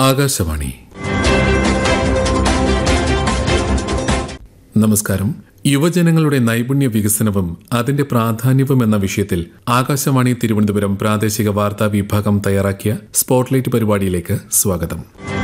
ആകാശവാണി നമസ്കാരം യുവജനങ്ങളുടെ നൈപുണ്യ വികസനവും അതിന്റെ പ്രാധാന്യവും എന്ന വിഷയത്തിൽ ആകാശവാണി തിരുവനന്തപുരം പ്രാദേശിക വാർത്താ വിഭാഗം തയ്യാറാക്കിയ സ്പോട്ട്ലൈറ്റ് പരിപാടിയിലേക്ക് സ്വാഗതം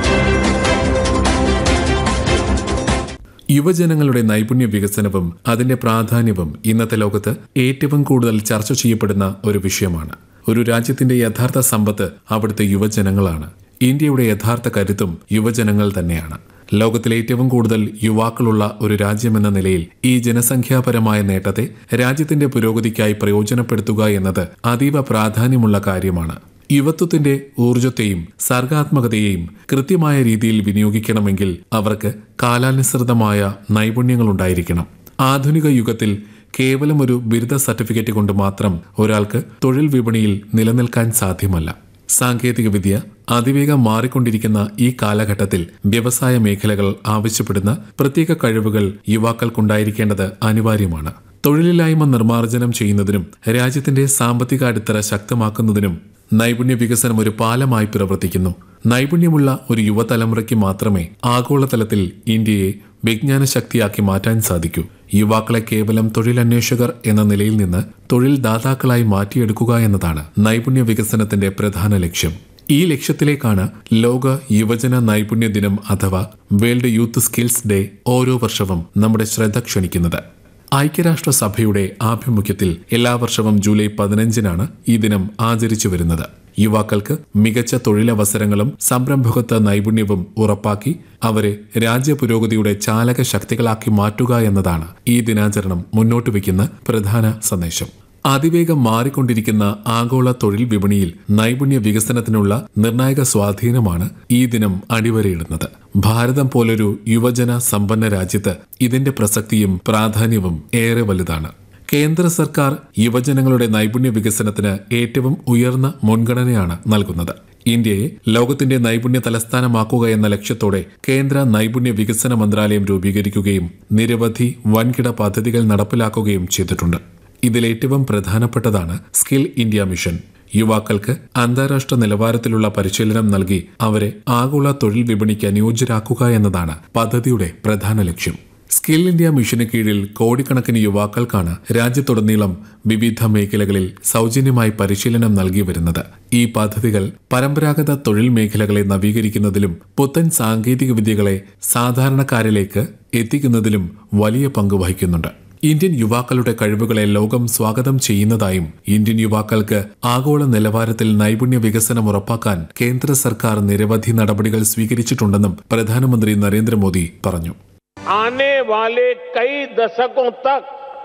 യുവജനങ്ങളുടെ നൈപുണ്യ വികസനവും അതിന്റെ പ്രാധാന്യവും ഇന്നത്തെ ലോകത്ത് ഏറ്റവും കൂടുതൽ ചർച്ച ചെയ്യപ്പെടുന്ന ഒരു വിഷയമാണ് ഒരു രാജ്യത്തിന്റെ യഥാർത്ഥ സമ്പത്ത് അവിടുത്തെ യുവജനങ്ങളാണ് ഇന്ത്യയുടെ യഥാർത്ഥ കരുത്തും യുവജനങ്ങൾ തന്നെയാണ് ലോകത്തിലെ ഏറ്റവും കൂടുതൽ യുവാക്കളുള്ള ഒരു രാജ്യമെന്ന നിലയിൽ ഈ ജനസംഖ്യാപരമായ നേട്ടത്തെ രാജ്യത്തിന്റെ പുരോഗതിക്കായി പ്രയോജനപ്പെടുത്തുക എന്നത് അതീവ പ്രാധാന്യമുള്ള കാര്യമാണ് യുവത്വത്തിന്റെ ഊർജത്തെയും സർഗാത്മകതയെയും കൃത്യമായ രീതിയിൽ വിനിയോഗിക്കണമെങ്കിൽ അവർക്ക് കാലാനുസൃതമായ നൈപുണ്യങ്ങളുണ്ടായിരിക്കണം ആധുനിക യുഗത്തിൽ കേവലം ഒരു ബിരുദ സർട്ടിഫിക്കറ്റ് കൊണ്ട് മാത്രം ഒരാൾക്ക് തൊഴിൽ വിപണിയിൽ നിലനിൽക്കാൻ സാധ്യമല്ല സാങ്കേതികവിദ്യ അതിവേഗം മാറിക്കൊണ്ടിരിക്കുന്ന ഈ കാലഘട്ടത്തിൽ വ്യവസായ മേഖലകൾ ആവശ്യപ്പെടുന്ന പ്രത്യേക കഴിവുകൾ യുവാക്കൾക്കുണ്ടായിരിക്കേണ്ടത് അനിവാര്യമാണ് തൊഴിലില്ലായ്മ നിർമ്മാർജ്ജനം ചെയ്യുന്നതിനും രാജ്യത്തിന്റെ സാമ്പത്തിക അടിത്തറ ശക്തമാക്കുന്നതിനും നൈപുണ്യ വികസനം ഒരു പാലമായി പ്രവർത്തിക്കുന്നു നൈപുണ്യമുള്ള ഒരു യുവതലമുറയ്ക്ക് മാത്രമേ ആഗോളതലത്തിൽ ഇന്ത്യയെ വിജ്ഞാന ശക്തിയാക്കി മാറ്റാൻ സാധിക്കൂ യുവാക്കളെ കേവലം തൊഴിലന്വേഷകർ എന്ന നിലയിൽ നിന്ന് തൊഴിൽ ദാതാക്കളായി മാറ്റിയെടുക്കുക എന്നതാണ് നൈപുണ്യ വികസനത്തിന്റെ പ്രധാന ലക്ഷ്യം ഈ ലക്ഷ്യത്തിലേക്കാണ് ലോക യുവജന നൈപുണ്യ ദിനം അഥവാ വേൾഡ് യൂത്ത് സ്കിൽസ് ഡേ ഓരോ വർഷവും നമ്മുടെ ശ്രദ്ധ ക്ഷണിക്കുന്നത് ഐക്യരാഷ്ട്രസഭയുടെ ആഭിമുഖ്യത്തിൽ എല്ലാ വർഷവും ജൂലൈ പതിനഞ്ചിനാണ് ഈ ദിനം ആചരിച്ചു വരുന്നത് യുവാക്കൾക്ക് മികച്ച തൊഴിലവസരങ്ങളും സംരംഭകത്വ നൈപുണ്യവും ഉറപ്പാക്കി അവരെ രാജ്യപുരോഗതിയുടെ ചാലക ശക്തികളാക്കി മാറ്റുക എന്നതാണ് ഈ ദിനാചരണം മുന്നോട്ട് വയ്ക്കുന്ന പ്രധാന സന്ദേശം അതിവേഗം മാറിക്കൊണ്ടിരിക്കുന്ന ആഗോള തൊഴിൽ വിപണിയിൽ നൈപുണ്യ വികസനത്തിനുള്ള നിർണായക സ്വാധീനമാണ് ഈ ദിനം അടിവരയിടുന്നത് ഭാരതം പോലൊരു യുവജന സമ്പന്ന രാജ്യത്ത് ഇതിന്റെ പ്രസക്തിയും പ്രാധാന്യവും ഏറെ വലുതാണ് കേന്ദ്ര സർക്കാർ യുവജനങ്ങളുടെ നൈപുണ്യ വികസനത്തിന് ഏറ്റവും ഉയർന്ന മുൻഗണനയാണ് നൽകുന്നത് ഇന്ത്യയെ ലോകത്തിന്റെ നൈപുണ്യ തലസ്ഥാനമാക്കുക എന്ന ലക്ഷ്യത്തോടെ കേന്ദ്ര നൈപുണ്യ വികസന മന്ത്രാലയം രൂപീകരിക്കുകയും നിരവധി വൻകിട പദ്ധതികൾ നടപ്പിലാക്കുകയും ചെയ്തിട്ടുണ്ട് ഇതിലേറ്റവും പ്രധാനപ്പെട്ടതാണ് സ്കിൽ ഇന്ത്യ മിഷൻ യുവാക്കൾക്ക് അന്താരാഷ്ട്ര നിലവാരത്തിലുള്ള പരിശീലനം നൽകി അവരെ ആഗോള തൊഴിൽ വിപണിക്ക് അനുയോജ്യരാക്കുക എന്നതാണ് പദ്ധതിയുടെ പ്രധാന ലക്ഷ്യം സ്കിൽ ഇന്ത്യ മിഷന് കീഴിൽ കോടിക്കണക്കിന് യുവാക്കൾക്കാണ് രാജ്യത്തുടനീളം വിവിധ മേഖലകളിൽ സൗജന്യമായി പരിശീലനം നൽകി വരുന്നത് ഈ പദ്ധതികൾ പരമ്പരാഗത തൊഴിൽ മേഖലകളെ നവീകരിക്കുന്നതിലും പുത്തൻ സാങ്കേതിക വിദ്യകളെ സാധാരണക്കാരിലേക്ക് എത്തിക്കുന്നതിലും വലിയ പങ്ക് വഹിക്കുന്നുണ്ട് ഇന്ത്യൻ യുവാക്കളുടെ കഴിവുകളെ ലോകം സ്വാഗതം ചെയ്യുന്നതായും ഇന്ത്യൻ യുവാക്കൾക്ക് ആഗോള നിലവാരത്തിൽ നൈപുണ്യ വികസനം ഉറപ്പാക്കാൻ കേന്ദ്ര സർക്കാർ നിരവധി നടപടികൾ സ്വീകരിച്ചിട്ടുണ്ടെന്നും പ്രധാനമന്ത്രി നരേന്ദ്രമോദി പറഞ്ഞു आने वाले कई दशकों तक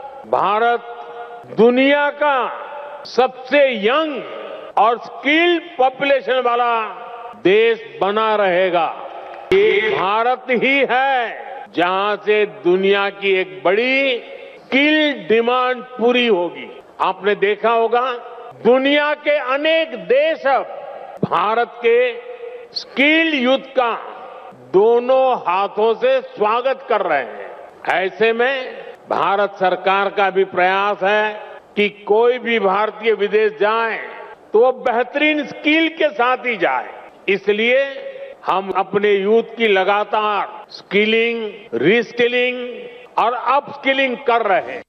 भारत दुनिया का सबसे यंग और स्किल्ड पॉपुलेशन वाला देश बना रहेगा ये भारत ही है जहां से दुनिया की एक बड़ी स्किल डिमांड पूरी होगी आपने देखा होगा दुनिया के अनेक देश अब भारत के स्किल यूथ का दोनों हाथों से स्वागत कर रहे हैं ऐसे में भारत सरकार का भी प्रयास है कि कोई भी भारतीय विदेश जाए तो वो बेहतरीन स्किल के साथ ही जाए इसलिए हम अपने यूथ की लगातार स्किलिंग रिस्किलिंग और अपस्किलिंग कर रहे हैं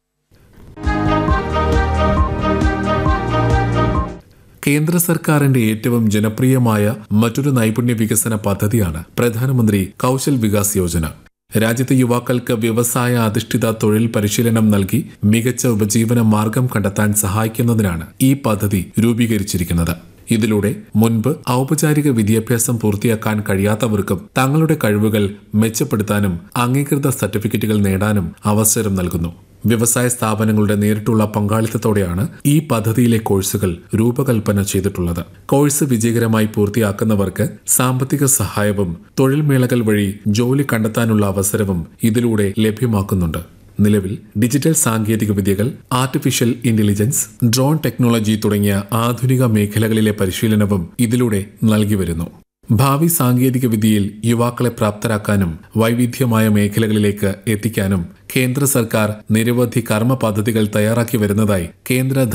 കേന്ദ്ര സർക്കാരിന്റെ ഏറ്റവും ജനപ്രിയമായ മറ്റൊരു നൈപുണ്യ വികസന പദ്ധതിയാണ് പ്രധാനമന്ത്രി കൗശൽ വികാസ് യോജന രാജ്യത്തെ യുവാക്കൾക്ക് വ്യവസായ അധിഷ്ഠിത തൊഴിൽ പരിശീലനം നൽകി മികച്ച ഉപജീവന മാർഗം കണ്ടെത്താൻ സഹായിക്കുന്നതിനാണ് ഈ പദ്ധതി രൂപീകരിച്ചിരിക്കുന്നത് ഇതിലൂടെ മുൻപ് ഔപചാരിക വിദ്യാഭ്യാസം പൂർത്തിയാക്കാൻ കഴിയാത്തവർക്കും തങ്ങളുടെ കഴിവുകൾ മെച്ചപ്പെടുത്താനും അംഗീകൃത സർട്ടിഫിക്കറ്റുകൾ നേടാനും അവസരം നൽകുന്നു വ്യവസായ സ്ഥാപനങ്ങളുടെ നേരിട്ടുള്ള പങ്കാളിത്തത്തോടെയാണ് ഈ പദ്ധതിയിലെ കോഴ്സുകൾ രൂപകൽപ്പന ചെയ്തിട്ടുള്ളത് കോഴ്സ് വിജയകരമായി പൂർത്തിയാക്കുന്നവർക്ക് സാമ്പത്തിക സഹായവും തൊഴിൽ മേളകൾ വഴി ജോലി കണ്ടെത്താനുള്ള അവസരവും ഇതിലൂടെ ലഭ്യമാക്കുന്നുണ്ട് നിലവിൽ ഡിജിറ്റൽ സാങ്കേതിക വിദ്യകൾ ആർട്ടിഫിഷ്യൽ ഇന്റലിജൻസ് ഡ്രോൺ ടെക്നോളജി തുടങ്ങിയ ആധുനിക മേഖലകളിലെ പരിശീലനവും ഇതിലൂടെ നൽകി വരുന്നു ഭാവി സാങ്കേതിക വിദ്യയിൽ യുവാക്കളെ പ്രാപ്തരാക്കാനും വൈവിധ്യമായ മേഖലകളിലേക്ക് എത്തിക്കാനും കേന്ദ്ര സർക്കാർ നിരവധി കർമ്മ പദ്ധതികൾ തയ്യാറാക്കി വരുന്നതായി കേന്ദ്ര